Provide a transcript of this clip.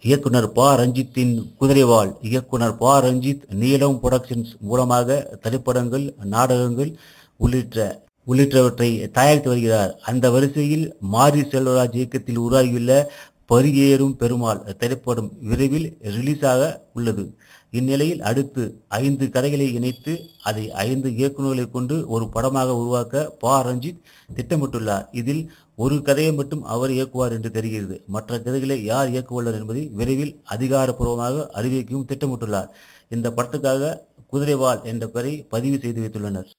இயக்குனர் ப ரஞ்சித்தின் குதிரைவாள் இயக்குனர் ப ரஞ்சித் நீலம் புரொடக்ஷன்ஸ் மூலமாக திரைப்படங்கள் நாடகங்கள் உள்ளிட்ட உள்ளிட்டவற்றை தயாரித்து வருகிறார் அந்த வரிசையில் மாரி செல்வராஜ் இயக்கத்தில் உருவாகியுள்ள பரியேறும் பெருமாள் திரைப்படம் விரைவில் ரிலீஸாக உள்ளது இந்நிலையில் அடுத்து ஐந்து கதைகளை இணைத்து அதை ஐந்து இயக்குநர்களை கொண்டு ஒரு படமாக உருவாக்க ப ரஞ்சித் திட்டமிட்டுள்ளார் இதில் ஒரு கதையை மட்டும் அவர் இயக்குவார் என்று தெரிகிறது மற்ற கதைகளை யார் இயக்குவள்ளர் என்பதை விரைவில் அதிகாரப்பூர்வமாக அறிவிக்கவும் திட்டமிட்டுள்ளார் இந்த படத்துக்காக குதிரைவால் என்ற பெயரை பதிவு செய்து வைத்துள்ளனர்